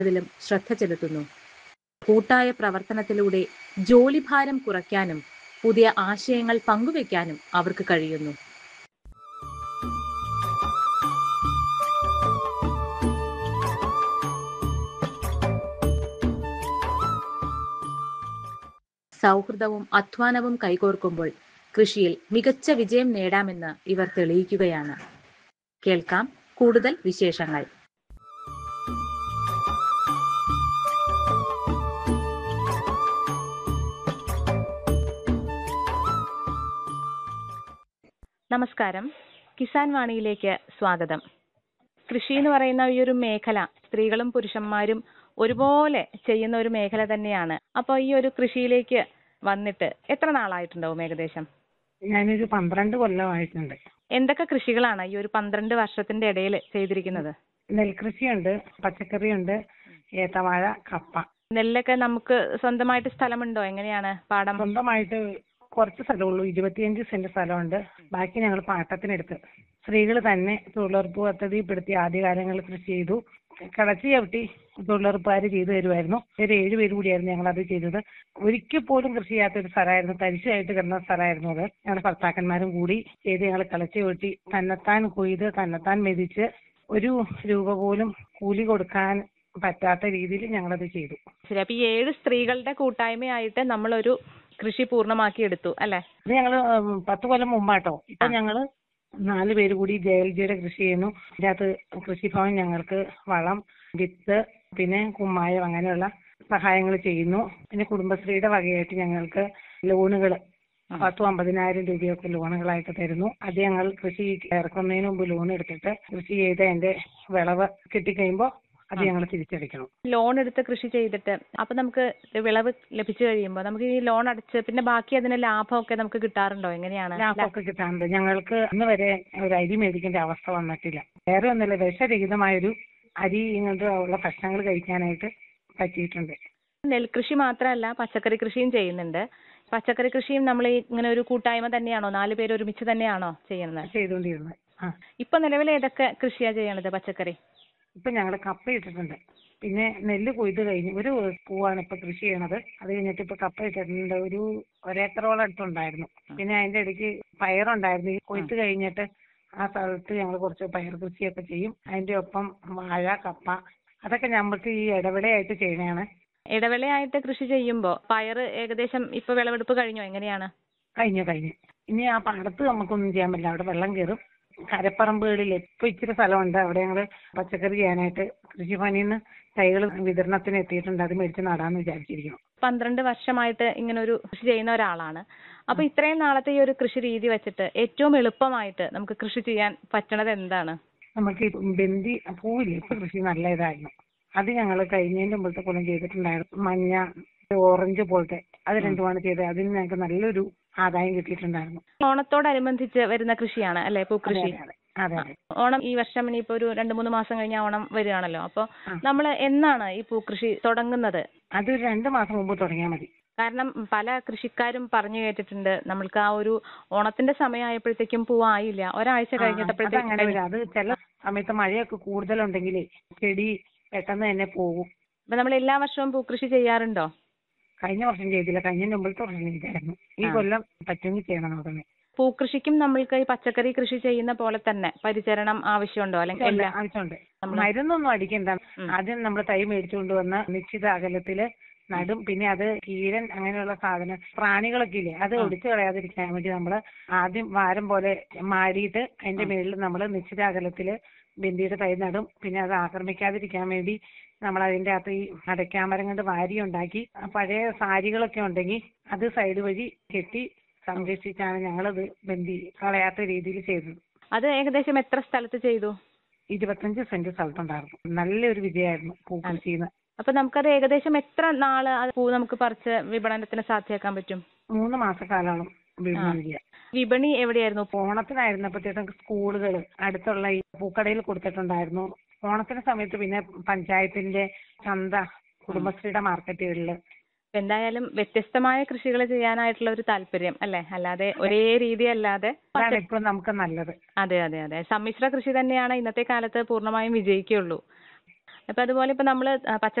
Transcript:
ത്തിലും ശ്രദ്ധ ചെലുത്തുന്നു കൂട്ടായ പ്രവർത്തനത്തിലൂടെ ജോലിഭാരം കുറയ്ക്കാനും പുതിയ ആശയങ്ങൾ പങ്കുവയ്ക്കാനും അവർക്ക് കഴിയുന്നു സൗഹൃദവും അധ്വാനവും കൈകോർക്കുമ്പോൾ കൃഷിയിൽ മികച്ച വിജയം നേടാമെന്ന് ഇവർ തെളിയിക്കുകയാണ് കേൾക്കാം കൂടുതൽ വിശേഷങ്ങൾ നമസ്കാരം കിസാൻ വാണിയിലേക്ക് സ്വാഗതം കൃഷി എന്ന് പറയുന്ന ഈ ഒരു മേഖല സ്ത്രീകളും പുരുഷന്മാരും ഒരുപോലെ ചെയ്യുന്ന ഒരു മേഖല തന്നെയാണ് അപ്പോൾ ഈ ഒരു കൃഷിയിലേക്ക് വന്നിട്ട് എത്ര നാളായിട്ടുണ്ടാവും ഏകദേശം ഞാനൊരു പന്ത്രണ്ട് കൊല്ലമായിട്ടുണ്ട് എന്തൊക്കെ കൃഷികളാണ് ഈ ഒരു പന്ത്രണ്ട് വർഷത്തിന്റെ ഇടയിൽ ചെയ്തിരിക്കുന്നത് നെൽകൃഷിയുണ്ട് പച്ചക്കറിയുണ്ട് ഏത്തവാഴ കപ്പ നെല്ലൊക്കെ നമുക്ക് സ്വന്തമായിട്ട് സ്ഥലമുണ്ടോ എങ്ങനെയാണ് പാടം സ്വന്തമായിട്ട് കുറച്ച് സ്ഥലമുള്ളൂ ഇരുപത്തിയഞ്ച് സെന്റ് സ്ഥലമുണ്ട് ബാക്കി ഞങ്ങൾ പാട്ടത്തിനെടുത്ത് സ്ത്രീകൾ തന്നെ തൊഴിലുറപ്പ് പദ്ധതിപ്പെടുത്തി ആദ്യകാലങ്ങളിൽ കൃഷി ചെയ്തു കിളച്ച് ചവിട്ടി തൊഴിലുറപ്പുകാർ ചെയ്തു തരുമായിരുന്നു ഒരു ഏഴ് പേര് കൂടിയായിരുന്നു ഞങ്ങൾ അത് ചെയ്തത് ഒരിക്കൽ പോലും കൃഷി ചെയ്യാത്ത ഒരു സ്ഥലമായിരുന്നു തരിശായിട്ട് കിടന്ന സ്ഥലമായിരുന്നു അത് ഞങ്ങളുടെ ഭർത്താക്കന്മാരും കൂടി ചെയ്ത് ഞങ്ങൾ കിളച്ച് ചവിട്ടി തന്നെത്താൻ കൊയ്ത് തന്നെത്താൻ മെതിച്ച് ഒരു രൂപ പോലും കൂലി കൊടുക്കാൻ പറ്റാത്ത രീതിയിൽ ഞങ്ങളത് ചെയ്തു ശരി അപ്പൊ ഈ ഏഴ് സ്ത്രീകളുടെ കൂട്ടായ്മയായിട്ട് നമ്മളൊരു കൃഷി പൂർണ്ണമാക്കി എടുത്തു അല്ലെ ഇത് ഞങ്ങള് ഉം, പത്ത് കൊല്ലം മുമ്പാട്ടോ ഇപ്പൊ ഞങ്ങള് നാല് പേര് കൂടി ജയൽജിയുടെ കൃഷി ചെയ്യുന്നു ഇതിനകത്ത് കൃഷിഭവൻ ഞങ്ങൾക്ക് വളം വിത്ത് പിന്നെ കുമ്മായം അങ്ങനെയുള്ള സഹായങ്ങൾ ചെയ്യുന്നു പിന്നെ കുടുംബശ്രീയുടെ വകയായിട്ട് ഞങ്ങൾക്ക് ലോണുകൾ പത്തും അമ്പതിനായിരം രൂപയൊക്കെ ലോണുകളായിട്ട് തരുന്നു അത് ഞങ്ങൾ കൃഷി ഇറക്കുന്നതിന് മുമ്പ് ലോൺ എടുത്തിട്ട് കൃഷി ചെയ്ത് അതിന്റെ വിളവ് കിട്ടിക്കഴിയുമ്പോൾ അത് ഞങ്ങൾ തിരിച്ചടയ്ക്കണം ലോൺ എടുത്ത് കൃഷി ചെയ്തിട്ട് അപ്പൊ നമുക്ക് വിളവ് ലഭിച്ചു കഴിയുമ്പോൾ നമുക്ക് ഈ ലോൺ അടച്ച് പിന്നെ ബാക്കി അതിന് ലാഭമൊക്കെ നമുക്ക് കിട്ടാറുണ്ടോ എങ്ങനെയാണ് ലാഭമൊക്കെ കിട്ടാറുണ്ട് ഞങ്ങൾക്ക് ഇന്ന് വരെ ഒരു അരി മേടിക്കേണ്ട അവസ്ഥ വന്നിട്ടില്ല വേറെ ഒന്നുമില്ല വിഷരഹിതമായൊരു അരി ഇങ്ങനത്തെ ഉള്ള ഭക്ഷണങ്ങൾ കഴിക്കാനായിട്ട് പറ്റിയിട്ടുണ്ട് നെൽകൃഷി മാത്രമല്ല പച്ചക്കറി കൃഷിയും ചെയ്യുന്നുണ്ട് പച്ചക്കറി കൃഷിയും നമ്മൾ ഈ ഇങ്ങനെ ഒരു കൂട്ടായ്മ തന്നെയാണോ നാല് പേര് ഒരുമിച്ച് തന്നെയാണോ ചെയ്യുന്നത് ചെയ്തുകൊണ്ടിരുന്നത് ആ ഇപ്പൊ നിലവിൽ ഏതൊക്കെ കൃഷിയാ ചെയ്യണത് പച്ചക്കറി ഇപ്പൊ ഞങ്ങൾ കപ്പ ഇട്ടിട്ടുണ്ട് പിന്നെ നെല്ല് കൊയ്ത് കഴിഞ്ഞു ഒരു പൂവാണ് ഇപ്പൊ കൃഷി ചെയ്യണത് അത് കഴിഞ്ഞിട്ട് ഇപ്പൊ കപ്പ ഇട്ടിട്ടുണ്ട് ഒരു ഒരേക്കറോളം അടുത്തുണ്ടായിരുന്നു പിന്നെ അതിന്റെ ഇടയ്ക്ക് പയറുണ്ടായിരുന്നു ഈ കൊയ്ത്ത് കഴിഞ്ഞിട്ട് ആ സ്ഥലത്ത് ഞങ്ങൾ കുറച്ച് പയർ കൃഷിയൊക്കെ ചെയ്യും അതിന്റെ ഒപ്പം വാഴ കപ്പ അതൊക്കെ ഞമ്മൾക്ക് ഈ ഇടവിളയായിട്ട് ചെയ്യണതാണ് ഇടവേളയായിട്ട് കൃഷി ചെയ്യുമ്പോൾ പയറ് ഏകദേശം ഇപ്പൊ വിളവെടുപ്പ് കഴിഞ്ഞോ എങ്ങനെയാണ് കഴിഞ്ഞു കഴിഞ്ഞു ഇനി ആ പാടത്ത് നമുക്കൊന്നും ചെയ്യാൻ പറ്റില്ല അവിടെ വെള്ളം കയറും കരപ്പറമ്പുകളിൽ ഇപ്പൊ ഇച്ചിരി സ്ഥലമുണ്ട് അവിടെ ഞങ്ങള് പച്ചക്കറി ചെയ്യാനായിട്ട് കൃഷിഭവനിൽ നിന്ന് തൈകൾ വിതരണത്തിന് എത്തിയിട്ടുണ്ട് അത് മേടിച്ച് നടാന്ന് വിചാരിച്ചിരിക്കുന്നു പന്ത്രണ്ട് വർഷമായിട്ട് ഇങ്ങനെ ഒരു കൃഷി ചെയ്യുന്ന ഒരാളാണ് അപ്പൊ ഇത്രയും നാളത്തെ ഈ ഒരു കൃഷി രീതി വെച്ചിട്ട് ഏറ്റവും എളുപ്പമായിട്ട് നമുക്ക് കൃഷി ചെയ്യാൻ പറ്റണത് എന്താണ് നമുക്ക് ഈ ബന്ദി പൂവില്ലേ ഇപ്പൊ കൃഷി നല്ല ഇതായിരുന്നു അത് ഞങ്ങൾ കഴിഞ്ഞതിന്റെ മുമ്പത്തെ കൊല്ലം ചെയ്തിട്ടുണ്ടായിരുന്നു മഞ്ഞ ഓറഞ്ച് പോലത്തെ അത് രണ്ടുമാണ് ചെയ്തത് അതിന് ഞങ്ങൾക്ക് നല്ലൊരു ആദായം കിട്ടിയിട്ടുണ്ടായിരുന്നു ഓണത്തോടനുബന്ധിച്ച് വരുന്ന കൃഷിയാണ് അല്ലെ അതെ പൂക്കൃഷി അതെ അതെ അതെ ഓണം ഈ വർഷം ഇനിയിപ്പോ ഒരു രണ്ട് മൂന്ന് മാസം കഴിഞ്ഞാൽ ഓണം വരികയാണല്ലോ അപ്പൊ ആ. നമ്മൾ എന്നാണ് ഈ പൂക്കൃഷി തുടങ്ങുന്നത് അതൊരു രണ്ട് മാസം മുമ്പ് തുടങ്ങിയാൽ മതി കാരണം പല കൃഷിക്കാരും പറഞ്ഞു കേട്ടിട്ടുണ്ട് നമ്മൾക്ക് ആ ഒരു ഓണത്തിന്റെ സമയമായപ്പോഴത്തേക്കും പൂവായില്ല ഒരാഴ്ച ആ, കഴിഞ്ഞിട്ടപ്പോഴത്തേക്കും അതങ്ങനെ വരും അത് ചില സമയത്ത് മഴയൊക്കെ കൂടുതലുണ്ടെങ്കിലേ ചെടി പെട്ടെന്ന് തന്നെ പോകും അപ്പൊ നമ്മൾ എല്ലാ വർഷവും പൂക്കൃഷി ചെയ്യാറുണ്ടോ കഴിഞ്ഞ വർഷം ചെയ്തില്ല കഴിഞ്ഞ മുമ്പത്തെ വർഷം ചെയ്തായിരുന്നു ഈ ആ. കൊല്ലം പറ്റുമെങ്കിൽ ചെയ്യണം നോക്കുന്നത് പൂക്കൃഷിക്കും നമ്മൾക്ക് ഈ പച്ചക്കറി കൃഷി ചെയ്യുന്ന പോലെ തന്നെ പരിചരണം ആവശ്യമുണ്ടോ അല്ലെങ്കിൽ എല്ലാ ആവശ്യമുണ്ട് നമ്മള് മരുന്നൊന്നും അടിക്കണ്ട ഉം. ആദ്യം നമ്മൾ തൈ മേടിച്ചുകൊണ്ട് വന്ന് നിശ്ചിത അകലത്തില് നടും പിന്നെ അത് കീരൻ അങ്ങനെയുള്ള സാധനം പ്രാണികളൊക്കെ ഇല്ലേ അത് ആ. ഒടിച്ചു കളയാതിരിക്കാൻ വേണ്ടി നമ്മൾ ആദ്യം വാരം പോലെ മാടിയിട്ട് അതിന്റെ ആ. മേളിൽ നമ്മൾ നിശ്ചിത അകലത്തില് ബന്ദിയുടെ തൈ നടും പിന്നെ അത് ആക്രമിക്കാതിരിക്കാൻ വേണ്ടി നമ്മൾ അതിന്റെ അകത്ത് ഈ അടയ്ക്കാമരം കൊണ്ട് വാരി ഉണ്ടാക്കി ആ പഴയ സാരികളൊക്കെ ഉണ്ടെങ്കിൽ അത് സൈഡ് വഴി കെട്ടി സംരക്ഷിച്ചാണ് ഞങ്ങളത് ബന്ദി കളയാത്ത രീതിയിൽ ചെയ്തത് അത് ഏകദേശം എത്ര സ്ഥലത്ത് ചെയ്തു ഇരുപത്തഞ്ച് സെന്റ് സ്ഥലത്തുണ്ടായിരുന്നു നല്ലൊരു വിജയമായിരുന്നു പൂക്കൃഷിന്ന് അപ്പൊ നമുക്കത് ഏകദേശം എത്ര നാള് ആ പൂ നമുക്ക് പറിച്ച് വിപണനത്തിന് സാധ്യമാക്കാൻ പറ്റും മൂന്ന് മാസക്കാലമാണ് വിപണനം ചെയ്യുക വിപണി എവിടെയായിരുന്നു ഓണത്തിനായിരുന്നപ്പോഴത്തേക്കും സ്കൂളുകൾ അടുത്തുള്ള ഈ പൂക്കടയിൽ കൊടുത്തിട്ടുണ്ടായിരുന്നു ഓണത്തിന്റെ സമയത്ത് പിന്നെ പഞ്ചായത്തിന്റെ ചന്ത കുടുംബശ്രീയുടെ മാർക്കറ്റുകളിൽ എന്തായാലും വ്യത്യസ്തമായ കൃഷികൾ ചെയ്യാനായിട്ടുള്ള ഒരു താല്പര്യം അല്ലെ അല്ലാതെ ഒരേ രീതി അല്ലാതെ അതാണ് ഇപ്പോഴും നമുക്ക് നല്ലത് അതെ അതെ അതെ സമ്മിശ്ര കൃഷി തന്നെയാണ് ഇന്നത്തെ കാലത്ത് പൂർണ്ണമായും വിജയിക്കുള്ളൂ അപ്പൊ അതുപോലെ ഇപ്പൊ നമ്മള് പച്ച